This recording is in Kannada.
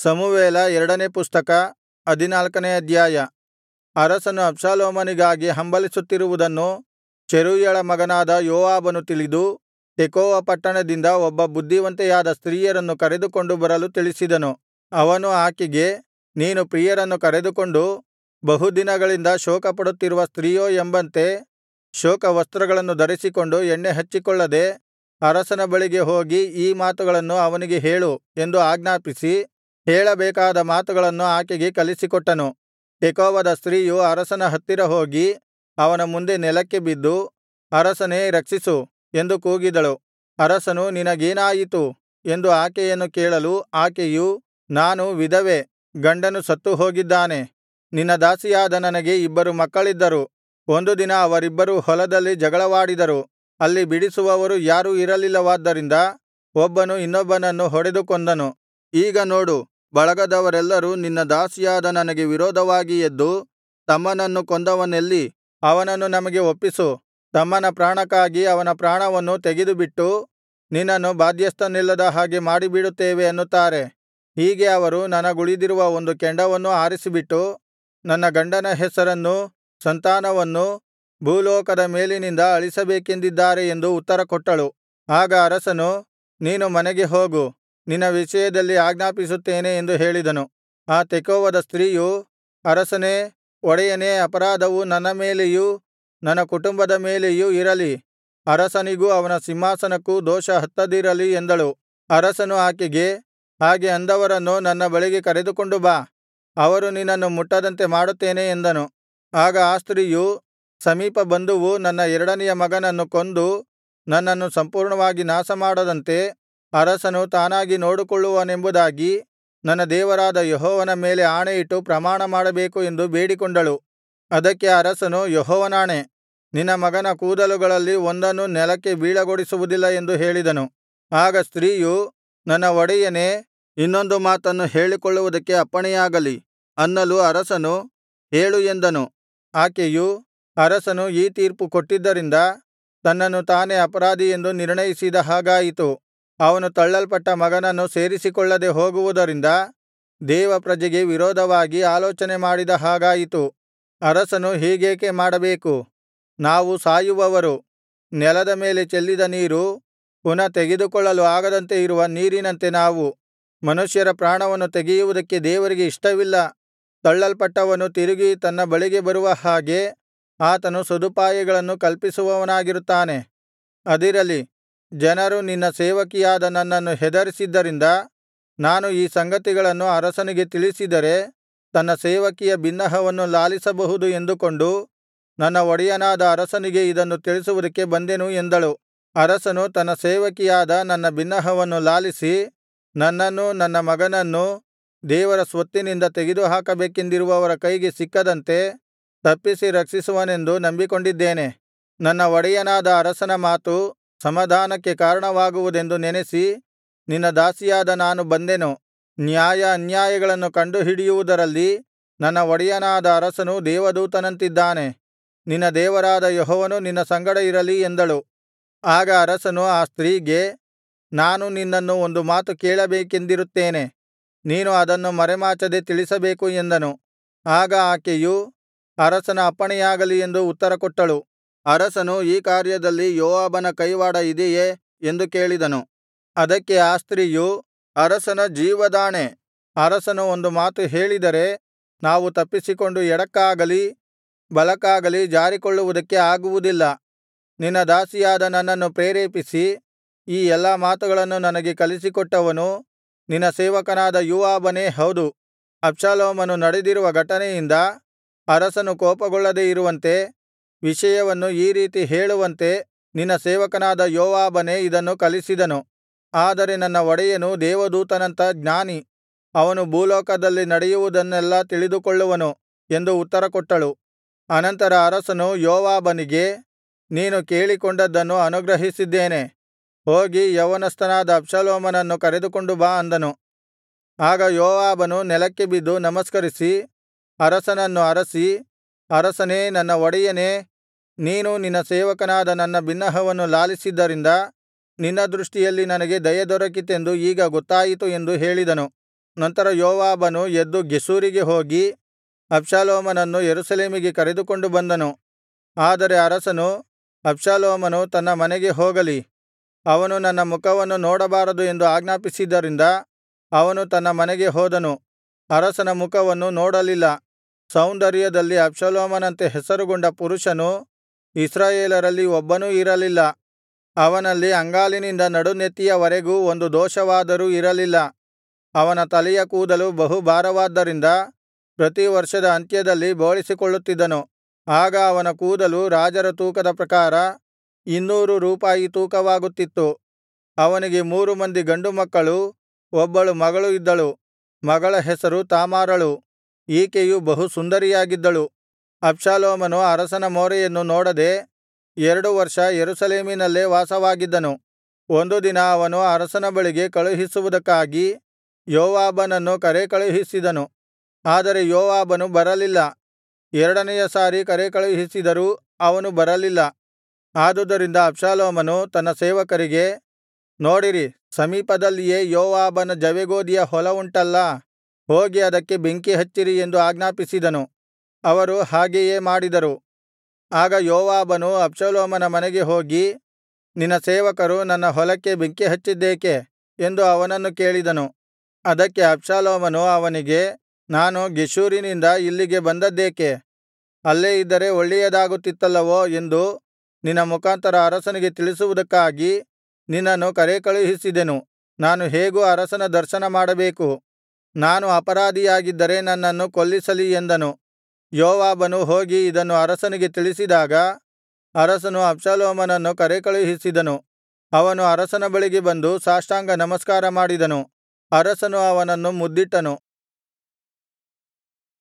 ಸಮುವೇಲ ಎರಡನೇ ಪುಸ್ತಕ ಹದಿನಾಲ್ಕನೇ ಅಧ್ಯಾಯ ಅರಸನು ಅಬ್ಷಾಲೋಮನಿಗಾಗಿ ಹಂಬಲಿಸುತ್ತಿರುವುದನ್ನು ಚೆರೂಯಳ ಮಗನಾದ ಯೋವಾಬನು ತಿಳಿದು ತೆಕೋವ ಪಟ್ಟಣದಿಂದ ಒಬ್ಬ ಬುದ್ಧಿವಂತೆಯಾದ ಸ್ತ್ರೀಯನ್ನು ಕರೆದುಕೊಂಡು ಬರಲು ತಿಳಿಸಿದನು ಅವನು ಆಕೆಗೆ ನೀನು ಪ್ರಿಯರನ್ನು ಕರೆದುಕೊಂಡು ಬಹು ದಿನಗಳಿಂದ ಶೋಕಪಡುತ್ತಿರುವ ಸ್ತ್ರೀಯೋ ಎಂಬಂತೆ ಶೋಕವಸ್ತ್ರಗಳನ್ನು ಧರಿಸಿಕೊಂಡು ಎಣ್ಣೆ ಹಚ್ಚಿಕೊಳ್ಳದೆ ಅರಸನ ಬಳಿಗೆ ಹೋಗಿ ಈ ಮಾತುಗಳನ್ನು ಅವನಿಗೆ ಹೇಳು ಎಂದು ಆಜ್ಞಾಪಿಸಿ ಹೇಳಬೇಕಾದ ಮಾತುಗಳನ್ನು ಆಕೆಗೆ ಕಲಿಸಿಕೊಟ್ಟನು ತೆಕೋವದ ಸ್ತ್ರೀಯು ಅರಸನ ಹತ್ತಿರ ಹೋಗಿ ಅವನ ಮುಂದೆ ನೆಲಕ್ಕೆ ಬಿದ್ದು ಅರಸನೇ ರಕ್ಷಿಸು ಎಂದು ಕೂಗಿದಳು ಅರಸನು ನಿನಗೇನಾಯಿತು ಎಂದು ಆಕೆಯನ್ನು ಕೇಳಲು ಆಕೆಯು ನಾನು ವಿಧವೆ ಗಂಡನು ಸತ್ತು ಹೋಗಿದ್ದಾನೆ ನಿನ್ನ ದಾಸಿಯಾದ ನನಗೆ ಇಬ್ಬರು ಮಕ್ಕಳಿದ್ದರು ಒಂದು ದಿನ ಅವರಿಬ್ಬರೂ ಹೊಲದಲ್ಲಿ ಜಗಳವಾಡಿದರು ಅಲ್ಲಿ ಬಿಡಿಸುವವರು ಯಾರೂ ಇರಲಿಲ್ಲವಾದ್ದರಿಂದ ಒಬ್ಬನು ಇನ್ನೊಬ್ಬನನ್ನು ಹೊಡೆದು ಕೊಂದನು ಈಗ ನೋಡು ಬಳಗದವರೆಲ್ಲರೂ ನಿನ್ನ ದಾಸಿಯಾದ ನನಗೆ ವಿರೋಧವಾಗಿ ಎದ್ದು ತಮ್ಮನನ್ನು ಕೊಂದವನೆಲ್ಲಿ ಅವನನ್ನು ನಮಗೆ ಒಪ್ಪಿಸು ತಮ್ಮನ ಪ್ರಾಣಕ್ಕಾಗಿ ಅವನ ಪ್ರಾಣವನ್ನು ತೆಗೆದುಬಿಟ್ಟು ನಿನ್ನನ್ನು ಬಾಧ್ಯಸ್ಥನಿಲ್ಲದ ಹಾಗೆ ಮಾಡಿಬಿಡುತ್ತೇವೆ ಅನ್ನುತ್ತಾರೆ ಹೀಗೆ ಅವರು ನನಗುಳಿದಿರುವ ಒಂದು ಕೆಂಡವನ್ನೂ ಆರಿಸಿಬಿಟ್ಟು ನನ್ನ ಗಂಡನ ಹೆಸರನ್ನೂ ಸಂತಾನವನ್ನೂ ಭೂಲೋಕದ ಮೇಲಿನಿಂದ ಅಳಿಸಬೇಕೆಂದಿದ್ದಾರೆ ಎಂದು ಉತ್ತರಕೊಟ್ಟಳು ಆಗ ಅರಸನು ನೀನು ಮನೆಗೆ ಹೋಗು ನಿನ್ನ ವಿಷಯದಲ್ಲಿ ಆಜ್ಞಾಪಿಸುತ್ತೇನೆ ಎಂದು ಹೇಳಿದನು ಆ ತೆಕೋವದ ಸ್ತ್ರೀಯು ಅರಸನೇ ಒಡೆಯನೇ ಅಪರಾಧವು ನನ್ನ ಮೇಲೆಯೂ ನನ್ನ ಕುಟುಂಬದ ಮೇಲೆಯೂ ಇರಲಿ ಅರಸನಿಗೂ ಅವನ ಸಿಂಹಾಸನಕ್ಕೂ ದೋಷ ಹತ್ತದಿರಲಿ ಎಂದಳು ಅರಸನು ಆಕೆಗೆ ಹಾಗೆ ಅಂದವರನ್ನು ನನ್ನ ಬಳಿಗೆ ಕರೆದುಕೊಂಡು ಬಾ ಅವರು ನಿನ್ನನ್ನು ಮುಟ್ಟದಂತೆ ಮಾಡುತ್ತೇನೆ ಎಂದನು ಆಗ ಆ ಸ್ತ್ರೀಯು ಸಮೀಪ ಬಂಧುವು ನನ್ನ ಎರಡನೆಯ ಮಗನನ್ನು ಕೊಂದು ನನ್ನನ್ನು ಸಂಪೂರ್ಣವಾಗಿ ನಾಶಮಾಡದಂತೆ ಅರಸನು ತಾನಾಗಿ ನೋಡಿಕೊಳ್ಳುವನೆಂಬುದಾಗಿ ನನ್ನ ದೇವರಾದ ಯೆಹೋವನ ಮೇಲೆ ಆಣೆಯಿಟ್ಟು ಪ್ರಮಾಣಮಾಡಬೇಕು ಎಂದು ಬೇಡಿಕೊಂಡಳು ಅದಕ್ಕೆ ಅರಸನು ಯೆಹೋವನಾಣೆ ನಿನ್ನ ಮಗನ ಕೂದಲುಗಳಲ್ಲಿ ಒಂದನ್ನೂ ನೆಲಕ್ಕೆ ಬೀಳಗೊಡಿಸುವುದಿಲ್ಲ ಎಂದು ಹೇಳಿದನು ಆಗ ಸ್ತ್ರೀಯು ನನ್ನ ಒಡೆಯನೇ ಇನ್ನೊಂದು ಮಾತನ್ನು ಹೇಳಿಕೊಳ್ಳುವುದಕ್ಕೆ ಅಪ್ಪಣೆಯಾಗಲಿ ಅನ್ನಲು ಅರಸನು ಹೇಳು ಎಂದನು ಆಕೆಯು ಅರಸನು ಈ ತೀರ್ಪು ಕೊಟ್ಟಿದ್ದರಿಂದ ತನ್ನನ್ನು ತಾನೇ ಅಪರಾಧಿ ಎಂದು ನಿರ್ಣಯಿಸಿದ ಹಾಗಾಯಿತು ಅವನು ತಳ್ಳಲ್ಪಟ್ಟ ಮಗನನ್ನು ಸೇರಿಸಿಕೊಳ್ಳದೆ ಹೋಗುವುದರಿಂದ ದೇವಪ್ರಜೆಗೆ ವಿರೋಧವಾಗಿ ಆಲೋಚನೆ ಮಾಡಿದ ಹಾಗಾಯಿತು ಅರಸನು ಹೀಗೇಕೆ ಮಾಡಬೇಕು ನಾವು ಸಾಯುವವರು ನೆಲದ ಮೇಲೆ ಚೆಲ್ಲಿದ ನೀರು ಪುನಃ ತೆಗೆದುಕೊಳ್ಳಲು ಆಗದಂತೆ ಇರುವ ನೀರಿನಂತೆ ನಾವು ಮನುಷ್ಯರ ಪ್ರಾಣವನ್ನು ತೆಗೆಯುವುದಕ್ಕೆ ದೇವರಿಗೆ ಇಷ್ಟವಿಲ್ಲ ತಳ್ಳಲ್ಪಟ್ಟವನು ತಿರುಗಿ ತನ್ನ ಬಳಿಗೆ ಬರುವ ಹಾಗೆ ಆತನು ಸದುಪಾಯಗಳನ್ನು ಕಲ್ಪಿಸುವವನಾಗಿರುತ್ತಾನೆ ಅದಿರಲಿ ಜನರು ನಿನ್ನ ಸೇವಕಿಯಾದ ನನ್ನನ್ನು ಹೆದರಿಸಿದ್ದರಿಂದ ನಾನು ಈ ಸಂಗತಿಗಳನ್ನು ಅರಸನಿಗೆ ತಿಳಿಸಿದರೆ ತನ್ನ ಸೇವಕಿಯ ಬಿನ್ನಹವನ್ನು ಲಾಲಿಸಬಹುದು ಎಂದುಕೊಂಡು ನನ್ನ ಒಡೆಯನಾದ ಅರಸನಿಗೆ ಇದನ್ನು ತಿಳಿಸುವುದಕ್ಕೆ ಬಂದೆನು ಎಂದಳು ಅರಸನು ತನ್ನ ಸೇವಕಿಯಾದ ನನ್ನ ಬಿನ್ನಹವನ್ನು ಲಾಲಿಸಿ ನನ್ನನ್ನೂ ನನ್ನ ಮಗನನ್ನೂ ದೇವರ ಸ್ವತ್ತಿನಿಂದ ತೆಗೆದುಹಾಕಬೇಕೆಂದಿರುವವರ ಕೈಗೆ ಸಿಕ್ಕದಂತೆ ತಪ್ಪಿಸಿ ರಕ್ಷಿಸುವನೆಂದು ನಂಬಿಕೊಂಡಿದ್ದೇನೆ ನನ್ನ ಒಡೆಯನಾದ ಅರಸನ ಮಾತು ಸಮಾಧಾನಕ್ಕೆ ಕಾರಣವಾಗುವುದೆಂದು ನೆನಸಿ ನಿನ್ನ ದಾಸಿಯಾದ ನಾನು ಬಂದೆನು ನ್ಯಾಯ ಅನ್ಯಾಯಗಳನ್ನು ಕಂಡುಹಿಡಿಯುವುದರಲ್ಲಿ ನನ್ನ ಒಡೆಯನಾದ ಅರಸನು ದೇವದೂತನಂತಿದ್ದಾನೆ ನಿನ್ನ ದೇವರಾದ ಯೆಹೋವನು ನಿನ್ನ ಸಂಗಡ ಇರಲಿ ಎಂದಳು ಆಗ ಅರಸನು ಆ ಸ್ತ್ರೀಗೆ ನಾನು ನಿನ್ನನ್ನು ಒಂದು ಮಾತು ಕೇಳಬೇಕೆಂದಿರುತ್ತೇನೆ ನೀನು ಅದನ್ನು ಮರೆಮಾಚದೆ ತಿಳಿಸಬೇಕು ಎಂದನು ಆಗ ಆಕೆಯು ಅರಸನ ಅಪ್ಪಣೆಯಾಗಲಿ ಎಂದು ಉತ್ತರಕೊಟ್ಟಳು ಅರಸನು ಈ ಕಾರ್ಯದಲ್ಲಿ ಯೋವಾಬನ ಕೈವಾಡ ಇದೆಯೇ ಎಂದು ಕೇಳಿದನು ಅದಕ್ಕೆ ಆ ಸ್ತ್ರೀಯು ಅರಸನ ಜೀವದಾಣೆ ಅರಸನು ಒಂದು ಮಾತು ಹೇಳಿದರೆ ನಾವು ತಪ್ಪಿಸಿಕೊಂಡು ಎಡಕ್ಕಾಗಲಿ ಬಲಕ್ಕಾಗಲಿ ಜಾರಿಕೊಳ್ಳುವುದಕ್ಕೆ ಆಗುವುದಿಲ್ಲ ನಿನ್ನ ದಾಸಿಯಾದ ನನ್ನನ್ನು ಪ್ರೇರೇಪಿಸಿ ಈ ಎಲ್ಲಾ ಮಾತುಗಳನ್ನು ನನಗೆ ಕಲಿಸಿಕೊಟ್ಟವನು ನಿನ್ನ ಸೇವಕನಾದ ಯೋವಾಬನೇ ಹೌದು ಅಬ್ಷಾಲೋಮನು ನಡೆದಿರುವ ಘಟನೆಯಿಂದ ಅರಸನು ಕೋಪಗೊಳ್ಳದೆ ಇರುವಂತೆ ವಿಷಯವನ್ನು ಈ ರೀತಿ ಹೇಳುವಂತೆ ನಿನ್ನ ಸೇವಕನಾದ ಯೋವಾಬನೇ ಇದನ್ನು ಕಲಿಸಿದನು ಆದರೆ ನನ್ನ ಒಡೆಯನು ದೇವದೂತನಂಥ ಜ್ಞಾನಿ ಅವನು ಭೂಲೋಕದಲ್ಲಿ ನಡೆಯುವುದನ್ನೆಲ್ಲಾ ತಿಳಿದುಕೊಳ್ಳುವನು ಎಂದು ಉತ್ತರಕೊಟ್ಟಳು ಅನಂತರ ಅರಸನು ಯೋವಾಬನಿಗೆ ನೀನು ಕೇಳಿಕೊಂಡದ್ದನ್ನು ಅನುಗ್ರಹಿಸಿದ್ದೇನೆ ಹೋಗಿ ಯೌವನಸ್ಥನಾದ ಅಬ್ಷಾಲೋಮನನ್ನು ಕರೆದುಕೊಂಡು ಬಾ ಅಂದನು ಆಗ ಯೋವಾಬನು ನೆಲಕ್ಕೆ ಬಿದ್ದು ನಮಸ್ಕರಿಸಿ ಅರಸನನ್ನು ಅರಸಿ ಅರಸನೇ ನನ್ನ ಒಡೆಯನೇ ನೀನು ನಿನ್ನ ಸೇವಕನಾದ ನನ್ನ ಬಿನ್ನಹವನ್ನು ಲಾಲಿಸಿದ್ದರಿಂದ ನಿನ್ನ ದೃಷ್ಟಿಯಲ್ಲಿ ನನಗೆ ದಯೆ ದೊರಕಿತೆಂದು ಈಗ ಗೊತ್ತಾಯಿತು ಎಂದು ಹೇಳಿದನು ನಂತರ ಯೋವಾಬನು ಎದ್ದು ಗೆಷೂರಿಗೆ ಹೋಗಿ ಅಬ್ಷಾಲೋಮನನ್ನು ಯೆರೂಸಲೇಮಿಗೆ ಕರೆದುಕೊಂಡು ಬಂದನು ಆದರೆ ಅರಸನು ಅಬ್ಷಾಲೋಮನು ತನ್ನ ಮನೆಗೆ ಹೋಗಲಿ ಅವನು ನನ್ನ ಮುಖವನ್ನು ನೋಡಬಾರದು ಎಂದು ಆಜ್ಞಾಪಿಸಿದ್ದರಿಂದ ಅವನು ತನ್ನ ಮನೆಗೆ ಹೋದನು ಅರಸನ ಮುಖವನ್ನು ನೋಡಲಿಲ್ಲ ಸೌಂದರ್ಯದಲ್ಲಿ ಅಬ್ಷಾಲೋಮನಂತೆ ಹೆಸರುಗೊಂಡ ಪುರುಷನು ಇಸ್ರಾಯೇಲರಲ್ಲಿ ಒಬ್ಬನೂ ಇರಲಿಲ್ಲ ಅವನಲ್ಲಿ ಅಂಗಾಲಿನಿಂದ ನಡುನೆತ್ತಿಯವರೆಗೂ ಒಂದು ದೋಷವಾದರೂ ಇರಲಿಲ್ಲ ಅವನ ತಲೆಯ ಕೂದಲು ಬಹು ಭಾರವಾದ್ದರಿಂದ ಪ್ರತಿ ವರ್ಷದ ಅಂತ್ಯದಲ್ಲಿ ಬೋಳಿಸಿಕೊಳ್ಳುತ್ತಿದ್ದನು ಆಗ ಅವನ ಕೂದಲು ರಾಜರ ತೂಕದ ಪ್ರಕಾರ ಇನ್ನೂರು ರೂಪಾಯಿ ತೂಕವಾಗುತ್ತಿತ್ತು ಅವನಿಗೆ ಮೂರು ಮಂದಿ ಗಂಡು ಮಕ್ಕಳೂ ಒಬ್ಬಳು ಮಗಳು ಇದ್ದಳು ಮಗಳ ಹೆಸರು ತಾಮಾರಳು ಈಕೆಯು ಬಹು ಸುಂದರಿಯಾಗಿದ್ದಳು ಅಬ್ಷಾಲೋಮನು ಅರಸನ ಮೋರೆಯನ್ನು ನೋಡದೆ ಎರಡು ವರ್ಷ ಯೆರೂಸಲೇಮಿನಲ್ಲೇ ವಾಸವಾಗಿದ್ದನು ಒಂದು ದಿನ ಅವನು ಅರಸನ ಬಳಿಗೆ ಕಳುಹಿಸುವುದಕ್ಕಾಗಿ ಯೋವಾಬನನ್ನು ಕರೇಕಳುಹಿಸಿದನು ಆದರೆ ಯೋವಾಬನು ಬರಲಿಲ್ಲ ಎರಡನೆಯ ಸಾರಿ ಕರೇಕಳುಹಿಸಿದರೂ ಅವನು ಬರಲಿಲ್ಲ ಆದುದರಿಂದ ಅಬ್ಷಾಲೋಮನು ತನ್ನ ಸೇವಕರಿಗೆ ನೋಡಿರಿ ಸಮೀಪದಲ್ಲಿಯೇ ಯೋವಾಬನ ಜವೆಗೋದಿಯ ಹೊಲವುಂಟಲ್ಲಾ ಹೋಗಿ ಅದಕ್ಕೆ ಬೆಂಕಿ ಹಚ್ಚಿರಿ ಎಂದು ಆಜ್ಞಾಪಿಸಿದನು ಅವರು ಹಾಗೆಯೇ ಮಾಡಿದರು ಆಗ ಯೋವಾಬನು ಅಬ್ಷಾಲೋಮನ ಮನೆಗೆ ಹೋಗಿ ನಿನ್ನ ಸೇವಕರು ನನ್ನ ಹೊಲಕ್ಕೆ ಬೆಂಕಿ ಹಚ್ಚಿದ್ದೇಕೆ ಎಂದು ಅವನನ್ನು ಕೇಳಿದನು ಅದಕ್ಕೆ ಅಬ್ಷಾಲೋಮನು ಅವನಿಗೆ ನಾನು ಗೆಷೂರಿನಿಂದ ಇಲ್ಲಿಗೆ ಬಂದದ್ದೇಕೆ ಅಲ್ಲೇ ಇದ್ದರೆ ಒಳ್ಳೆಯದಾಗುತ್ತಿತ್ತಲ್ಲವೋ ಎಂದು ನಿನ್ನ ಮುಖಾಂತರ ಅರಸನಿಗೆ ತಿಳಿಸುವುದಕ್ಕಾಗಿ ನಿನ್ನನ್ನು ಕರೇಕಳುಹಿಸಿದೆನು ನಾನು ಹೇಗೂ ಅರಸನ ದರ್ಶನ ಮಾಡಬೇಕು ನಾನು ಅಪರಾಧಿಯಾಗಿದ್ದರೆ ನನ್ನನ್ನು ಕೊಲ್ಲಿಸಲಿ ಎಂದನು ಯೋವಾಬನು ಹೋಗಿ ಇದನ್ನು ಅರಸನಿಗೆ ತಿಳಿಸಿದಾಗ ಅರಸನು ಅಬ್ಷಾಲೋಮನನ್ನು ಕರೇಕಳುಹಿಸಿದನು ಅವನು ಅರಸನ ಬಳಿಗೆ ಬಂದು ಸಾಷ್ಟಾಂಗ ನಮಸ್ಕಾರ ಮಾಡಿದನು ಅರಸನು ಅವನನ್ನು ಮುದ್ದಿಟ್ಟನು